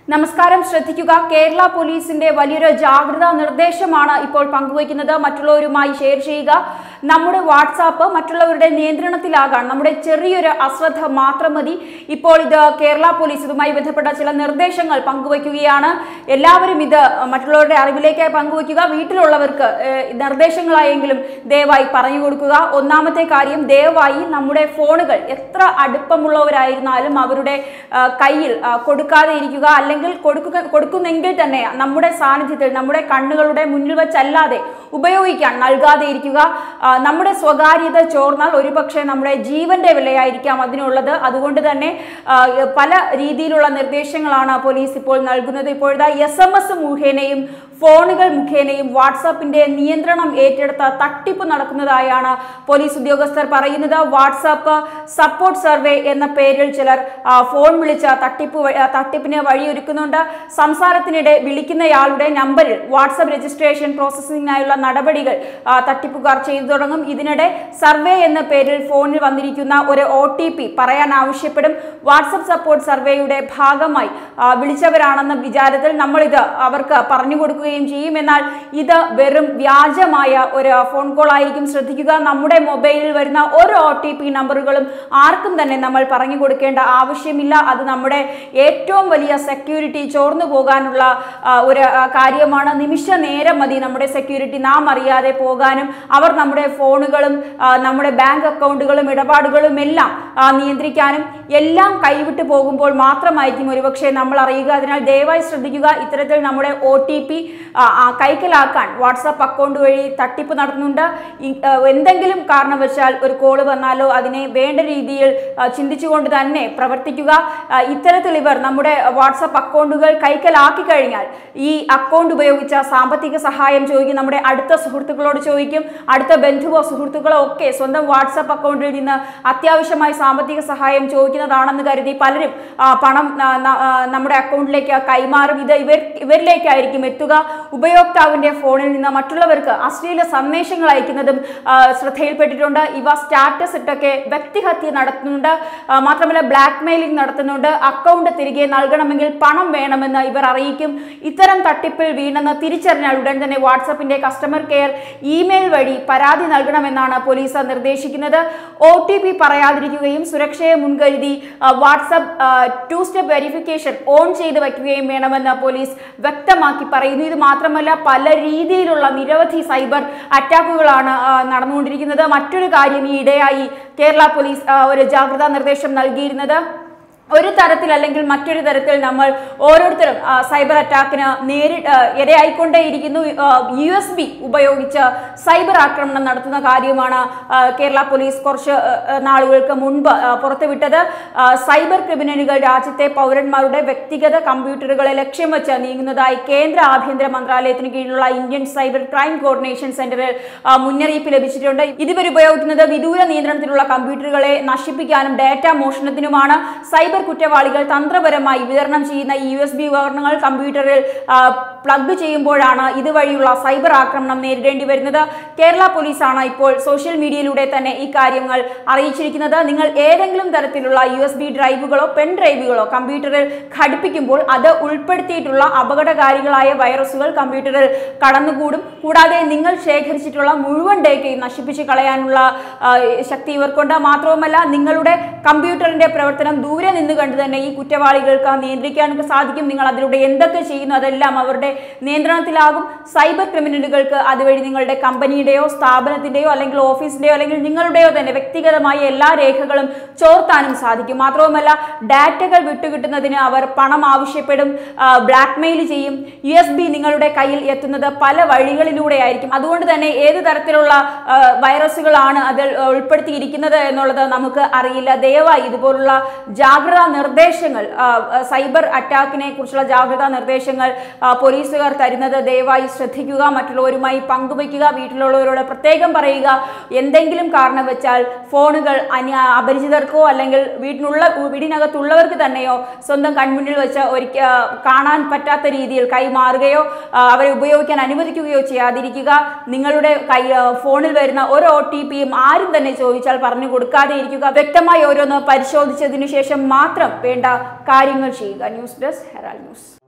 നമസ്കാരം ശ്രദ്ധിക്കുക കേരള പോലീസിന്റെ വലിയൊരു ജാഗ്രതാ നിർദ്ദേശമാണ് ഇപ്പോൾ പങ്കുവയ്ക്കുന്നത് മറ്റുള്ളവരുമായി ഷെയർ ചെയ്യുക നമ്മുടെ വാട്സാപ്പ് മറ്റുള്ളവരുടെ നിയന്ത്രണത്തിലാകാൻ നമ്മുടെ ചെറിയൊരു അശ്രദ്ധ മാത്രം മതി ഇപ്പോൾ ഇത് കേരള പോലീസ് ഇതുമായി ബന്ധപ്പെട്ട ചില നിർദ്ദേശങ്ങൾ പങ്കുവയ്ക്കുകയാണ് എല്ലാവരും ഇത് മറ്റുള്ളവരുടെ അറിവിലേക്കായി പങ്കുവയ്ക്കുക വീട്ടിലുള്ളവർക്ക് ഏഹ്, നിർദ്ദേശങ്ങളായെങ്കിലും ദയവായി പറഞ്ഞു കൊടുക്കുക ഒന്നാമത്തെ കാര്യം ദയവായി നമ്മുടെ ഫോണുകൾ എത്ര അടുപ്പമുള്ളവരായിരുന്നാലും അവരുടെ ആ, കയ്യിൽ ആ, കൊടുക്കാതെ ഇരിക്കുക അല്ലെങ്കിൽ കൊടുക്കുക കൊടുക്കുന്നെങ്കിൽ തന്നെ നമ്മുടെ സാന്നിധ്യത്തിൽ നമ്മുടെ കണ്ണുകളുടെ മുന്നിൽ വെച്ചല്ലാതെ ഉപയോഗിക്കാൻ നൽകാതെ ഇരിക്കുക ആ, നമ്മുടെ സ്വകാര്യത ചോർന്നാൽ ഒരുപക്ഷെ നമ്മുടെ ജീവന്റെ വിലയായിരിക്കാം അതിനുള്ളത് അതുകൊണ്ട് തന്നെ ആ, പല രീതിയിലുള്ള നിർദ്ദേശങ്ങളാണ് പോലീസ് ഇപ്പോൾ നൽകുന്നത് ഇപ്പോഴത്തെ എസ് എം എസ് മുഖേനയും ഫോണുകൾ മുഖേനയും വാട്സാപ്പിന്റെ നിയന്ത്രണം ഏറ്റെടുത്ത തട്ടിപ്പ് നടക്കുന്നതായാണ് പോലീസ് ഉദ്യോഗസ്ഥർ പറയുന്നത് വാട്സാപ്പ് സപ്പോർട്ട് സർവേ എന്ന പേരിൽ ചിലർ ആ, ഫോൺ വിളിച്ച തട്ടിപ്പ് വഴി- ആ, തട്ടിപ്പിന് വഴിയൊരുക്കുന്നുണ്ട് സംസാരത്തിനിടെ വിളിക്കുന്നയാളുടെ നമ്പറിൽ വാട്സാപ്പ് രജിസ്ട്രേഷൻ പ്രോസസ്സിംഗിനായുള്ള നടപടികൾ ആ, തട്ടിപ്പുകാർ ചെയ്തു തുടങ്ങും ഇതിനിടെ സർവേ എന്ന പേരിൽ ഫോണിൽ വന്നിരിക്കുന്ന ഒരു ഒ ടി പി പറയാൻ ആവശ്യപ്പെടും വാട്സപ്പ് സപ്പോർട്ട് സർവേയുടെ ഭാഗമായി ആ, വിളിച്ചവരാണെന്ന വിചാരത്തിൽ നമ്മളിത് അവർക്ക് പറഞ്ഞു കൊടുക്കുകയും ചെയ്യും എന്നാൽ ഇത് വെറും വ്യാജമായ ഒരു ഫോൺ കോൾ ആയിരിക്കും ശ്രദ്ധിക്കുക നമ്മുടെ മൊബൈലിൽ വരുന്ന ഒരു ഒ ടി പി നമ്പറുകളും ആർക്കും തന്നെ നമ്മൾ പറഞ്ഞു കൊടുക്കേണ്ട ആവശ്യമില്ല അത് നമ്മുടെ ഏറ്റവും വലിയ സെക്യൂരിറ്റി ചോർന്നു പോകാനുള്ള ആ, ഒരു ആ, കാര്യമാണ് നിമിഷ നേരം മതി നമ്മുടെ സെക്യൂരിറ്റി നാം അറിയാതെ പോകാനും അവർ നമ്മുടെ ഫോണുകളും ആ, നമ്മുടെ ബാങ്ക് അക്കൗണ്ടുകളും ഇടപാടുകളും എല്ലാം ആ, നിയന്ത്രിക്കാനും എല്ലാം കൈവിട്ട് പോകുമ്പോൾ മാത്രമായിരിക്കും ഒരുപക്ഷെ നമ്മൾ അറിയുക അതിനാൽ ദയവായി ശ്രദ്ധിക്കുക ഇത്തരത്തിൽ നമ്മുടെ ഒ ടി പി കൈക്കലാക്കാൻ വാട്സാപ്പ് അക്കൗണ്ട് വഴി തട്ടിപ്പ് നടത്തുന്നുണ്ട് ഈ, ആ, എന്തെങ്കിലും കാരണവശാൽ ഒരു കോള് വന്നാലോ അതിനെ വേണ്ട രീതിയിൽ ആ, ചിന്തിച്ചുകൊണ്ട് തന്നെ പ്രവർത്തിക്കുക ആ, ഇത്തരത്തിൽ ഇവർ നമ്മുടെ വാട്സാപ്പ് അക്കൗണ്ടുകൾ കൈക്കലാക്കി കഴിഞ്ഞാൽ ഈ അക്കൗണ്ട് ഉപയോഗിച്ച സാമ്പത്തിക സഹായം ചോദിക്കും നമ്മുടെ അടുത്ത സുഹൃത്തുക്കളോട് ചോദിക്കും അടുത്ത ബന്ധുവോ സുഹൃത്തുക്കളോ ഒക്കെ സ്വന്തം വാട്സാപ്പ് അക്കൗണ്ടിൽ നിന്ന് അത്യാവശ്യമായി സാമ്പത്തിക സഹായം ചോദിക്കുന്നതാണെന്ന് കരുതി പലരും ആ, പണം ആ, ന- ആ, നമ്മുടെ അക്കൗണ്ടിലേക്ക് കൈമാറും ഇത് ഇവർ ഇവരിലേക്കായിരിക്കും എത്തുക ഉപയോക്താവിന്റെ ഫോണിൽ നിന്ന് മറ്റുള്ളവർക്ക് അശ്ലീല സന്ദേശങ്ങൾ അയക്കുന്നതും ആ, ശ്രദ്ധയിൽപ്പെട്ടിട്ടുണ്ട് ഇവ സ്റ്റാറ്റസ് ഇട്ടൊക്കെ വ്യക്തിഹത്യ നടത്തുന്നുണ്ട് ആ, മാത്രമല്ല ബ്ലാക്ക് മെയിലിംഗ് നടത്തുന്നുണ്ട് അക്കൗണ്ട് തിരികെ നൽകണമെങ്കിൽ പണം വേണമെന്ന് ഇവർ അറിയിക്കും ഇത്തരം തട്ടിപ്പിൽ വീണെന്ന് തിരിച്ചറിഞ്ഞാൽ ഉടൻ തന്നെ വാട്സപ്പിന്റെ കസ്റ്റമർ കെയർ ഇമെയിൽ വഴി പരാതി നൽകണമെന്നാണ് പോലീസ് നിർദ്ദേശിക്കുന്നത് ഒ ടി പി പറയാതിരിക്കുകയും സുരക്ഷയെ മുൻകരുതി ആ, WhatsApp two step verification on ചെയ്ത് വയ്ക്കുകയും വേണമെന്ന് പോലീസ് വ്യക്തമാക്കി പറയുന്നു ഇത് മാത്രമല്ല പല രീതിയിലുള്ള നിരവധി സൈബർ അറ്റാക്കുകളാണ് ആ, നടന്നുകൊണ്ടിരിക്കുന്നത് മറ്റൊരു കാര്യം ഈ ഇടയായി കേരള പോലീസ് ആ, ഒരു ജാഗ്രതാ നിർദ്ദേശം നൽകിയിരുന്നത് ഒരു തരത്തിൽ അല്ലെങ്കിൽ മറ്റൊരു തരത്തിൽ നമ്മൾ ഓരോരുത്തരും ആ, സൈബർ അറ്റാക്കിന് നേരി ആ, ഇരയായിക്കൊണ്ടേയിരിക്കുന്നു യു എസ് ബി ഉപയോഗിച്ച് സൈബർ ആക്രമണം നടത്തുന്ന കാര്യമാണ് ആ, കേരള പോലീസ് കുറച്ച് ആ, ആ, നാളുകൾക്ക് മുൻപ് ആ, പുറത്തുവിട്ടത് ആ, സൈബർ ക്രിമിനലുകൾ രാജ്യത്തെ പൗരന്മാരുടെ വ്യക്തിഗത കമ്പ്യൂട്ടറുകളെ ലക്ഷ്യം വെച്ച് നീങ്ങുന്നതായി കേന്ദ്ര ആഭ്യന്തര മന്ത്രാലയത്തിന് കീഴിലുള്ള ഇന്ത്യൻ സൈബർ ക്രൈം കോർഡിനേഷൻ സെന്ററിൽ ആ, മുന്നറിയിപ്പ് ലഭിച്ചിട്ടുണ്ട് ഇതിവർ ഉപയോഗിക്കുന്നത് വിദൂര നിയന്ത്രണത്തിലുള്ള കമ്പ്യൂട്ടറുകളെ നശിപ്പിക്കാനും ഡാറ്റ മോഷണത്തിനുമാണ് സൈബർ കുറ്റവാളികൾ തന്ത്രപരമായി വിതരണം ചെയ്യുന്ന യു എസ് ബി ഉപകരണങ്ങൾ കമ്പ്യൂട്ടറിൽ ആ, പ്ലഗ് ചെയ്യുമ്പോഴാണ് ഇതുവഴിയുള്ള സൈബർ ആക്രമണം നേരിടേണ്ടി വരുന്നത് കേരള പോലീസാണ് ഇപ്പോൾ സോഷ്യൽ മീഡിയയിലൂടെ തന്നെ ഈ കാര്യങ്ങൾ അറിയിച്ചിരിക്കുന്നത് നിങ്ങൾ ഏതെങ്കിലും തരത്തിലുള്ള യു എസ് ബി ഡ്രൈവുകളോ പെൻ ഡ്രൈവുകളോ കമ്പ്യൂട്ടറിൽ ഘടിപ്പിക്കുമ്പോൾ അത് ഉൾപ്പെടുത്തിയിട്ടുള്ള അപകടകാരികളായ വൈറസുകൾ കമ്പ്യൂട്ടറിൽ കടന്നുകൂടും കൂടാതെ നിങ്ങൾ ശേഖരിച്ചിട്ടുള്ള മുഴുവൻ ഡേറ്റയും നശിപ്പിച്ച് കളയാനുള്ള ആ, ശക്തി ഇവർക്കുണ്ട് മാത്രവുമല്ല നിങ്ങളുടെ കമ്പ്യൂട്ടറിന്റെ പ്രവർത്തനം ദൂരെ നിന്ന് കണ്ട് തന്നെ ഈ കുറ്റവാളികൾക്ക് നിയന്ത്രിക്കാനൊക്കെ സാധിക്കും നിങ്ങൾ അതിലൂടെ എന്തൊക്കെ ചെയ്യുന്നു അതെല്ലാം അവരുടെ നിയന്ത്രണത്തിലാകും സൈബർ ക്രിമിനലുകൾക്ക് അതുവഴി നിങ്ങളുടെ കമ്പനിയുടെയോ സ്ഥാപനത്തിന്റെയോ അല്ലെങ്കിൽ ഓഫീസിന്റെയോ അല്ലെങ്കിൽ നിങ്ങളുടെയോ തന്നെ വ്യക്തിഗതമായ എല്ലാ രേഖകളും ചോർത്താനും സാധിക്കും മാത്രവുമല്ല ഡാറ്റകൾ വിട്ടുകിട്ടുന്നതിന് അവർ പണം ആവശ്യപ്പെടും ബ്ലാക്ക് മെയിൽ ചെയ്യും യു എസ് ബി നിങ്ങളുടെ കയ്യിൽ എത്തുന്നത് പല വഴികളിലൂടെ ആയിരിക്കും അതുകൊണ്ട് തന്നെ ഏത് തരത്തിലുള്ള ആ, വൈറസുകളാണ് അതിൽ ആ, ഉൾപ്പെടുത്തിയിരിക്കുന്നത് എന്നുള്ളത് നമുക്ക് അറിയില്ല ദയവായി ഇതുപോലുള്ള ജാഗ്രതാ നിർദ്ദേശങ്ങൾ ആ, ആ, സൈബർ അറ്റാക്കിനെ കുറിച്ചുള്ള ജാഗ്രതാ നിർദ്ദേശങ്ങൾ ആ, പോലീസുകാർ തരുന്നത് ദയവായി ശ്രദ്ധിക്കുക മറ്റുള്ളവരുമായി പങ്കുവയ്ക്കുക വീട്ടിലുള്ളവരോട് പ്രത്യേകം പറയുക എന്തെങ്കിലും കാരണം വെച്ചാൽ ഫോണുകൾ അന്യ അപരിചിതർക്കോ അല്ലെങ്കിൽ വീട്ടിനുള്ള വീടിനകത്തുള്ളവർക്ക് തന്നെയോ സ്വന്തം കൺമുന്നിൽ വെച്ച് ഒരിക്ക കാണാൻ പറ്റാത്ത രീതിയിൽ കൈമാറുകയോ ആ, അവരെ ഉപയോഗിക്കാൻ അനുവദിക്കുകയോ ചെയ്യാതിരിക്കുക നിങ്ങളുടെ കൈ ആ, ഫോണിൽ വരുന്ന ഒരു ഒ ടി പിയും ആരും തന്നെ ചോദിച്ചാൽ പറഞ്ഞു കൊടുക്കാതെ ഇരിക്കുക വ്യക്തമായി ഓരോന്ന് പരിശോധിച്ചതിനു ശേഷം മാത്രം മാത്രം വേണ്ട കാര്യങ്ങൾ ചെയ്യുക ന്യൂസ് ഡെസ്ക് ഹെറാൾഡ് ന്യൂസ്